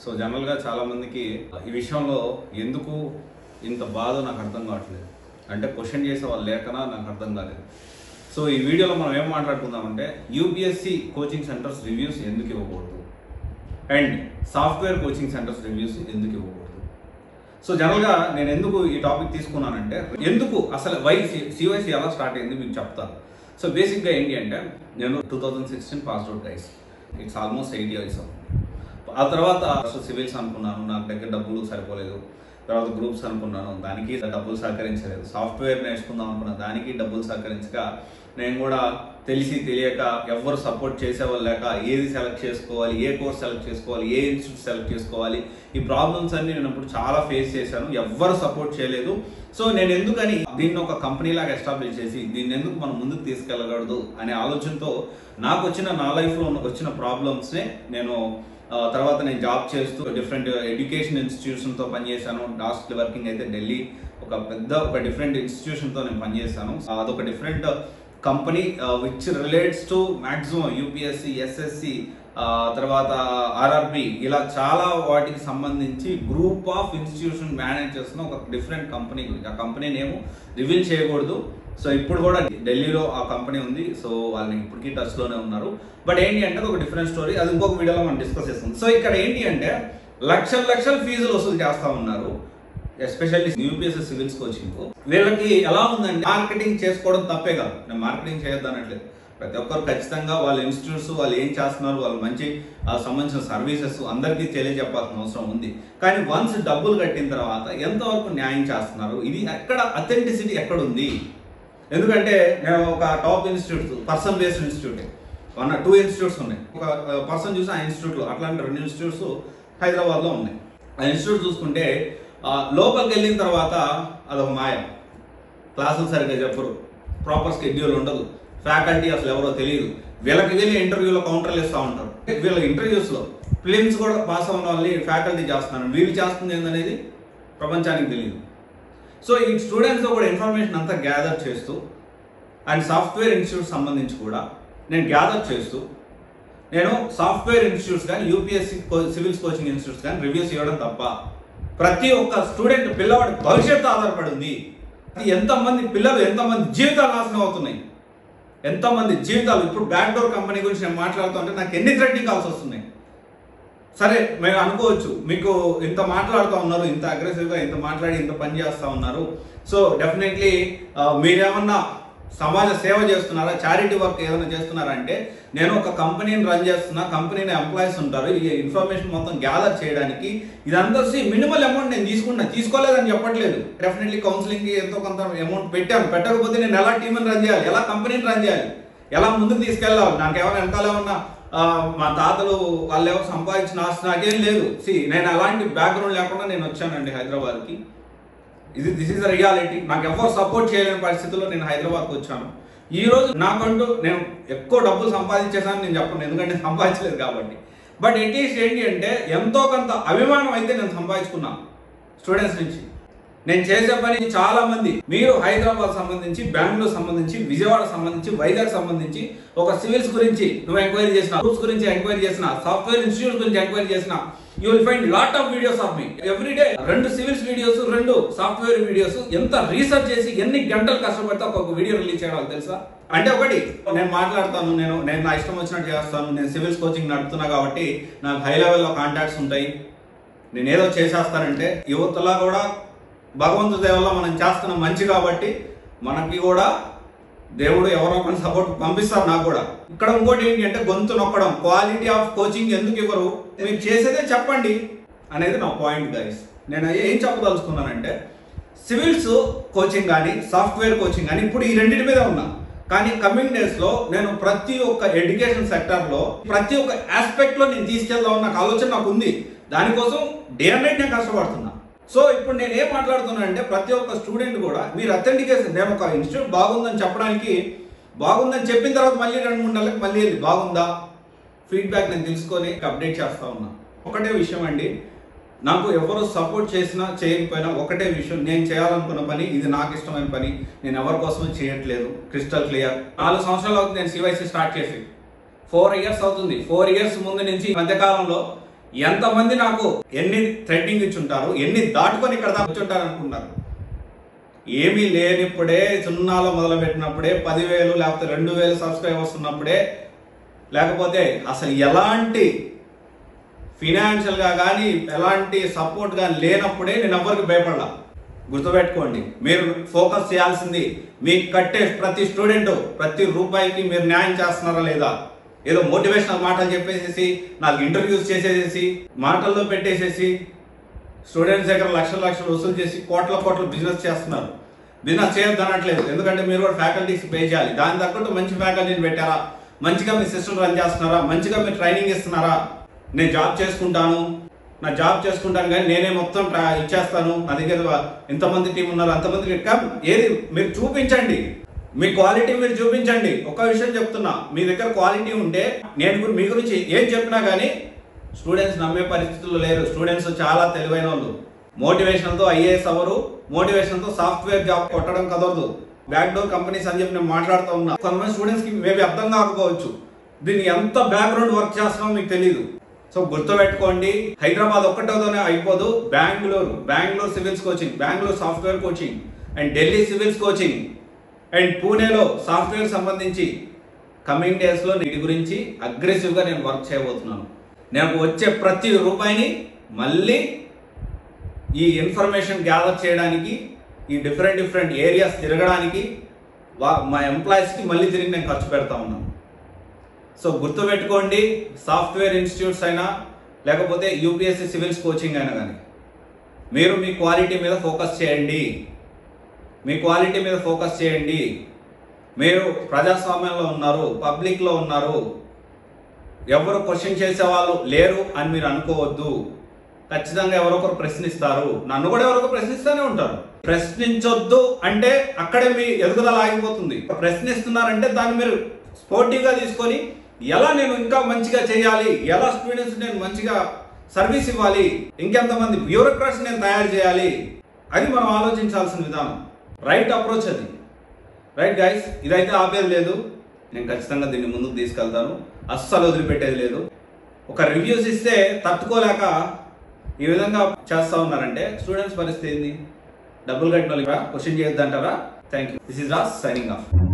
so జనరల్గా చాలా మందికి ఈ విషయంలో ఎందుకు ఇంత బాధ నాకు అర్థం కావట్లేదు అంటే క్వశ్చన్ చేసే వాళ్ళు లేకనా నాకు అర్థం కాలేదు సో ఈ వీడియోలో మనం ఏం మాట్లాడుకుందామంటే యూపీఎస్సి కోచింగ్ సెంటర్స్ రివ్యూస్ ఎందుకు ఇవ్వకూడదు and software coaching centres reviews ఎందుకు ఇవ్వకూడదు సో జనరల్గా నేను ఎందుకు ఈ టాపిక్ తీసుకున్నానంటే ఎందుకు అసలు వై సివైసి ఎలా స్టార్ట్ అయింది మీకు చెప్తాను సో బేసిక్గా ఏంటి అంటే నేను two thousand sixteen pass out guys it's almost eight years ఆ తర్వాత సివిల్స్ అనుకున్నాను నాకు దగ్గర డబ్బులు సరిపోలేదు తర్వాత గ్రూప్స్ అనుకున్నాను దానికి డబ్బులు సహకరించలేదు సాఫ్ట్వేర్ నేర్చుకుందాం అనుకున్నా దానికి డబ్బులు సహకరించక నేను కూడా తెలిసి తెలియక ఎవరు సపోర్ట్ చేసేవాళ్ళు లేక ఏది సెలెక్ట్ చేసుకోవాలి ఏ కోర్స్ సెలెక్ట్ చేసుకోవాలి ఏ ఇన్స్టిట్యూట్ సెలెక్ట్ చేసుకోవాలి ఈ ప్రాబ్లమ్స్ అన్ని నేను ఇప్పుడు చాలా ఫేస్ చేశాను ఎవ్వరు సపోర్ట్ చేయలేదు సో నేను ఎందుకని దీన్ని ఒక కంపెనీ లాగా ఎస్టాబ్లిష్ చేసి దీన్ని ఎందుకు మనం ముందుకు తీసుకెళ్ళకూడదు అనే ఆలోచనతో నాకు వచ్చిన నా లైఫ్లో వచ్చిన ప్రాబ్లమ్స్నే నేను ఆ, తర్వాత నేను జాబ్ చేస్తూ డిఫరెంట్ ఎడ్యుకేషన్ ఇన్స్టిట్యూషన్తో పనిచేశాను లాస్ట్ వర్కింగ్ అయితే ఢిల్లీ ఒక పెద్ద ఒక డిఫరెంట్ ఇన్స్టిట్యూషన్తో నేను పనిచేశాను ఆ, అదొక different company which relates to maximum UPSC SSC తర్వాత ఆర్ఆర్బి ఇలా చాలా వాటికి సంబంధించి గ్రూప్ ఆఫ్ ఇన్స్టిట్యూషన్ మేనేజ్ చేస్తున్న ఒక డిఫరెంట్ కంపెనీ గురించి ఆ కంపెనీ నేము రివీల్ చేయకూడదు సో ఇప్పుడు కూడా ఢిల్లీలో ఆ కంపెనీ ఉంది సో వాళ్ళని ఇప్పటికీ టచ్ లోనే ఉన్నారు బట్ ఏంటి అంటే అది ఒక డిఫరెంట్ స్టోరీ అది ఇంకొక వీడియోలో మనం డిస్కస్ చేస్తాం సో ఇక్కడ ఏంటి అంటే లక్షల లక్షల ఫీజులు వసూలు చేస్తా ఉన్నారు ఎస్పెషల్లీ యూపీఎస్సీ సివిల్స్ కోచింగ్ వీళ్ళకి ఎలా ఉందండి మార్కెటింగ్ చేసుకోవడం తప్పే కాదు నేను మార్కెటింగ్ చేయొద్దు అనట్లేదు ప్రతి ఒక్కరు ఖచ్చితంగా వాళ్ళ ఇన్స్టిట్యూట్స్ వాళ్ళు ఏం చేస్తున్నారు వాళ్ళు మంచి ఆ సంబంధించిన సర్వీసెస్ అందరికీ తెలియజెప్పాల్సిన అవసరం ఉంది కానీ వన్స్ డబ్బులు కట్టిన తర్వాత ఎంతవరకు న్యాయం చేస్తున్నారు ఇది ఎక్కడ అథెంటిసిటీ ఎక్కడ ఉంది ఎందుకంటే నేను ఒక top institute person based institute one two institutes ఉన్నాయి ఒక పర్సన్ చూసి ఆ ఇన్స్టిట్యూట్లో అట్లాంటి రెండు ఇన్స్టిట్యూట్స్ హైదరాబాద్లో ఉన్నాయి ఆ ఇన్స్టిట్యూట్ చూసుకుంటే ఆ, లోపలికి వెళ్ళిన తర్వాత అదొక మాయ క్లాసులు సరిగ్గా చెప్పరు ప్రాపర్ స్కెడ్యూల్ ఉండదు ఫ్యాకల్టీ అసలు ఎవరో తెలియదు వీళ్ళకి వెళ్ళి ఇంటర్వ్యూలో కౌంటర్లు ఇస్తూ ఉంటారు వీళ్ళ ఇంటర్వ్యూస్లో ఫిలిమ్స్ కూడా పాస్ అవ్వడం వాళ్ళని ఫ్యాకల్టీ చేస్తున్నారు వీళ్ళు చేస్తుంది ఏందనేది ప్రపంచానికి తెలియదు సో ఈ స్టూడెంట్స్ కూడా ఇన్ఫర్మేషన్ అంతా గ్యాదర్ చేస్తూ అండ్ సాఫ్ట్వేర్ ఇన్స్టిట్యూట్ సంబంధించి కూడా నేను గ్యాదర్ చేస్తూ నేను సాఫ్ట్వేర్ ఇన్స్టిట్యూట్స్ కానీ యూపీఎస్సీ సివిల్స్ కోచింగ్ ఇన్స్టిట్యూట్స్ కానీ రివ్యూస్ ఇవ్వడం తప్ప ప్రతి ఒక్క స్టూడెంట్ పిల్లవాడి భవిష్యత్తు ఆధారపడి ఉంది అది ఎంతమంది పిల్లలు ఎంతమంది జీవితాలు నాశనం అవుతున్నాయి ఎంతమంది జీవితాలు ఇప్పుడు బ్యాక్ డోర్ కంపెనీ గురించి నేను మాట్లాడుతూ ఉంటే నాకు ఎన్ని థ్రెడ్డింగ్ కాల్స్ వస్తున్నాయి సరే మేము అనుకోవచ్చు మీకు ఇంత మాట్లాడుతూ ఉన్నారు ఇంత అగ్రెసివ్గా ఇంత మాట్లాడి ఇంత పని చేస్తూ ఉన్నారు సో డెఫినెట్లీ మీరేమన్నా సమాజ సేవ చేస్తున్నారా చారిటీ వర్క్ ఏదైనా చేస్తున్నారా అంటే నేను ఒక కంపెనీని రన్ చేస్తున్నా కంపెనీని ఎంప్లాయీస్ ఉంటారు ఈ ఇన్ఫర్మేషన్ మొత్తం గ్యాదర్ చేయడానికి ఇదంతా మినిమల్ అమౌంట్ నేను తీసుకున్నా తీసుకోలేదని చెప్పట్లేదు డెఫినెట్లీ కౌన్సిలింగ్కి ఎంతో కొంత అమౌంట్ పెట్టాను పెట్టకపోతే నేను ఎలా టీంని రన్ చేయాలి ఎలా కంపెనీని రన్ చేయాలి ఎలా ముందుకు తీసుకెళ్ళాలి నాకు ఏమైనా వెనకాల ఏమన్నా ఆ, మా తాతలు వాళ్ళు ఎవరు సంపాదించిన ఆస్తి నాకేం లేదు సి నేను అలాంటి బ్యాక్గ్రౌండ్ లేకుండా నేను వచ్చానండి హైదరాబాద్కి ఇది దిస్ ఇస్ ద రియాలిటీ నాకు ఎవరు సపోర్ట్ చేయలేని పరిస్థితుల్లో నేను హైదరాబాద్కి వచ్చాను ఈ రోజు నాకంటూ నేను ఎక్కువ డబ్బులు సంపాదించేసాను నేను చెప్పను ఎందుకంటే నేను సంపాదించలేదు కాబట్టి బట్ అట్లీస్ట్ ఏంటి అంటే ఎంతో కొంత అభిమానం అయితే నేను సంపాదించుకున్నాను స్టూడెంట్స్ నుంచి నేను చేసే పని చాలా మంది మీరు హైదరాబాద్ సంబంధించి బెంగళూరు సంబంధించి విజయవాడ సంబంధించి వైజాగ్ సంబంధించి ఒక సివిల్స్ గురించి నువ్వు ఎంక్వైరీ చేసిన గ్రూప్స్ గురించి ఎంక్వైరీ చేసిన సాఫ్ట్వేర్ ఇన్స్టిట్యూట్ గురించి ఎంక్వైరీ చేసిన you will find lot of videos of me every day రెండు సివిల్స్ వీడియోస్ రెండు సాఫ్ట్వేర్ వీడియోస్ ఎంత రీసెర్చ్ చేసి ఎన్ని గంటలు కష్టపడితే ఒక వీడియో రిలీజ్ చేయడం తెలుసా అంటే ఒకటి నేను మాట్లాడతాను నేను నేను నా ఇష్టం వచ్చినట్టు చేస్తాను నేను సివిల్స్ కోచింగ్ నడుపుతున్నా కాబట్టి నాకు హై లెవెల్లో కాంటాక్ట్స్ ఉంటాయి నేను ఏదో చేసేస్తానంటే యువతలా కూడా భగవంతుడి దేవల్ల మనం చేస్తున్న మంచి కాబట్టి మనకి కూడా దేవుడు ఎవరో ఒకరిని సపోర్ట్ పంపిస్తారు నాకు కూడా ఇక్కడ ఇంకోటి ఏంటి అంటే గొంతు నొక్కడం క్వాలిటీ ఆఫ్ కోచింగ్ ఎందుకు ఇవ్వరు మీరు చేసేదే చెప్పండి అనేది నా పాయింట్ గైస్ నేను ఏం చెప్పదలుచుకున్నానంటే సివిల్స్ కోచింగ్ కానీ సాఫ్ట్వేర్ కోచింగ్ కానీ ఇప్పుడు ఈ రెండింటి మీద ఉన్నా కానీ కమింగ్ డేస్ లో నేను ప్రతి ఒక్క ఎడ్యుకేషన్ సెక్టర్ లో ప్రతి ఒక్క ఆస్పెక్ట్ లో నేను తీసుకెళ్దాం నాకు ఆలోచన నాకు ఉంది దానికోసం డే అండ్ నైట్ నేను కష్టపడుతున్నా సో ఇప్పుడు నేను ఏం మాట్లాడుతున్నా అంటే ప్రతి ఒక్క స్టూడెంట్ కూడా మీరు అథెంటికేషన్ నేను ఒక ఇన్స్టిట్యూట్ బాగుందని చెప్పడానికి బాగుందని చెప్పిన తర్వాత మళ్ళీ రెండు మూడు నెలలకు మళ్ళీ వెళ్ళి బాగుందా ఫీడ్బ్యాక్ నేను తెలుసుకొని అప్డేట్ చేస్తా ఉన్నా ఒకటే విషయం అండి నాకు ఎవరు సపోర్ట్ చేసినా చేయకపోయినా ఒకటే విషయం నేను చేయాలనుకున్న పని ఇది నాకు ఇష్టమైన పని నేను ఎవరి కోసమూ చేయట్లేదు క్రిస్టల్ క్లియర్ నాలుగు సంవత్సరాలు అవుతుంది నేను సివైసీ స్టార్ట్ చేసి ఫోర్ ఇయర్స్ అవుతుంది ఫోర్ ఇయర్స్ ముందు నుంచి ఈ మధ్యకాలంలో ఎంతమంది నాకు ఎన్ని థ్రెడ్డింగ్ ఇచ్చి ఉంటారు ఎన్ని దాటుకొని ఇక్కడ దాకా వచ్చి ఉంటారు అనుకున్నారు ఏమీ లేనిప్పుడే సున్నాలో మొదలు పెట్టినప్పుడే పదివేలు లేకపోతే రెండు వేలు సబ్స్క్రైబర్స్ ఉన్నప్పుడే లేకపోతే అసలు ఎలాంటి ఫినాన్షియల్గా కానీ ఎలాంటి సపోర్ట్ కానీ లేనప్పుడే నేను ఎవరికి భయపడలా గుర్తుపెట్టుకోండి మీరు ఫోకస్ చేయాల్సింది మీకు కట్టే ప్రతి స్టూడెంట్ ప్రతి రూపాయికి మీరు న్యాయం చేస్తున్నారా లేదా ఏదో మోటివేషనల్ మాటలు చెప్పేసేసి నాకు ఇంటర్వ్యూస్ చేసేసేసి మాటల్లో పెట్టేసేసి స్టూడెంట్స్ దగ్గర లక్షల లక్షలు వసూలు చేసి కోట్ల కోట్ల బిజినెస్ చేస్తున్నారు బిజినెస్ చేయొద్దు అనట్లేదు ఎందుకంటే మీరు కూడా ఫ్యాకల్టీస్ పే చేయాలి దాని తగ్గట్టు మంచి ఫ్యాకల్టీని పెట్టారా మంచిగా మీ సిస్టమ్ రన్ చేస్తున్నారా మంచిగా మీరు ట్రైనింగ్ ఇస్తున్నారా నేను జాబ్ చేసుకుంటాను నా జాబ్ చేసుకుంటాను కానీ నేనే మొత్తం ట్రా- ఇచ్చేస్తాను నా దగ్గర ఎంతమంది టీం ఉన్నారు అంతమంది కమ్ ఏది మీరు చూపించండి మీ క్వాలిటీ మీరు చూపించండి ఒక విషయం చెప్తున్నా మీ దగ్గర క్వాలిటీ ఉంటే నేను గురి- మీ గురించి ఏం చెప్పినా కానీ స్టూడెంట్స్ నమ్మే పరిస్థితుల్లో లేరు స్టూడెంట్స్ చాలా తెలివైన వాళ్ళు మోటివేషన్తో ఐఏఎస్ అవ్వరు మోటివేషన్తో సాఫ్ట్వేర్ జాబ్ కొట్టడం కదవదు బ్యాక్ డోర్ కంపెనీస్ అని చెప్పి నేను మాట్లాడుతూ ఉన్నా కొంతమంది స్టూడెంట్స్ కి మేబీ అర్థం కాకపోవచ్చు దీన్ని ఎంత బ్యాక్గ్రౌండ్ వర్క్ చేస్తున్నామో మీకు తెలియదు సో గుర్తుపెట్టుకోండి హైదరాబాద్ ఒక్కటోతోనే అయిపోదు Bengaluru Bengaluru civils coaching Bengaluru software coaching and Delhi civils coaching and పూణేలో సాఫ్ట్వేర్ సంబంధించి కమింగ్ డేస్లో వీటి గురించి అగ్రెసివ్గా నేను వర్క్ చేయబోతున్నాను నాకు వచ్చే ప్రతి రూపాయిని మళ్ళీ ఈ ఇన్ఫర్మేషన్ గ్యాదర్ చేయడానికి ఈ డిఫరెంట్ డిఫరెంట్ ఏరియాస్ తిరగడానికి వా మా ఎంప్లాయీస్కి మళ్ళీ తిరిగి నేను ఖర్చు పెడతా ఉన్నాను సో గుర్తుపెట్టుకోండి సాఫ్ట్వేర్ ఇన్స్టిట్యూట్స్ అయినా లేకపోతే యూపీఎస్సీ సివిల్స్ కోచింగ్ అయినా కానీ మీరు మీ క్వాలిటీ మీద ఫోకస్ చేయండి మీ క్వాలిటీ మీద ఫోకస్ చేయండి మీరు ప్రజాస్వామ్యంలో ఉన్నారు పబ్లిక్లో ఉన్నారు ఎవరు క్వశ్చన్ చేసే వాళ్ళు లేరు అని మీరు అనుకోవద్దు ఖచ్చితంగా ఎవరొకరు ప్రశ్నిస్తారు నన్ను కూడా ఎవరొకరు ప్రశ్నిస్తూనే ఉంటారు ప్రశ్నించొద్దు అంటే అక్కడే మీ ఎదుగుదల ఆగిపోతుంది ప్రశ్నిస్తున్నారంటే దాన్ని మీరు స్పోర్టివ్గా తీసుకొని ఎలా నేను ఇంకా మంచిగా చేయాలి ఎలా స్టూడెంట్స్ నేను మంచిగా సర్వీస్ ఇవ్వాలి ఇంకెంతమంది బ్యూరోక్రాట్స్ నేను తయారు చేయాలి అది మనం ఆలోచించాల్సిన విధానం రైట్ అప్రోచ్ అది రైట్ గైస్ ఇదైతే ఆపేది లేదు నేను ఖచ్చితంగా దీన్ని ముందుకు తీసుకెళ్తాను అస్సలు వదిలిపెట్టేది లేదు ఒక రివ్యూస్ ఇస్తే తట్టుకోలేక ఈ విధంగా చేస్తా ఉన్నారంటే స్టూడెంట్స్ పరిస్థితి ఏంది డబ్బులు కట్టిన క్వశ్చన్ చేయొద్దంటారా thank you this is Ras signing of